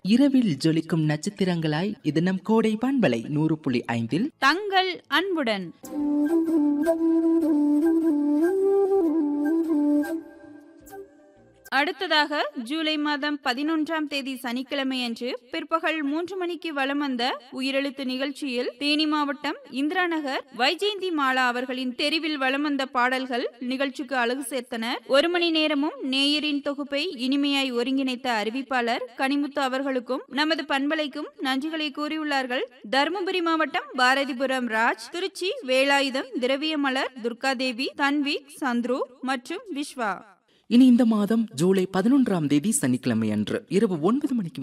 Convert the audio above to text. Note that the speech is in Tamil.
இரவில் ஜொலிக்கும் நட்சத்திரங்களாய் இது நம் கோடை பண்பலை நூறு புள்ளி ஐந்தில் தங்கள் அன்புடன் அடுத்ததாக ஜூலை மாதம் பதினொன்றாம் தேதி சனிக்கிழமையன்று பிற்பகல் மூன்று மணிக்கு வலம் வந்த உயிரெழுத்து நிகழ்ச்சியில் தேனி மாவட்டம் இந்திரா நகர் வைஜெயந்தி மாலா அவர்களின் தெருவில் வலம் வந்த பாடல்கள் நிகழ்ச்சிக்கு அழகு சேர்த்தனர் ஒரு மணி நேரமும் நேயரின் தொகுப்பை இனிமையாய் ஒருங்கிணைத்த அறிவிப்பாளர் கனிமுத்து அவர்களுக்கும் நமது பண்பலைக்கும் நன்றிகளை கூறியுள்ளார்கள் தருமபுரி மாவட்டம் பாரதிபுரம் ராஜ் திருச்சி வேலாயுதம் திரவியமலர் துர்காதேவி தன்விக் சந்துரு மற்றும் விஸ்வா இனி இந்த மாதம் ஜூலை பதினொன்றாம் தேதி சனிக்கிழமை அன்று இரவு ஒன்பது மணிக்கு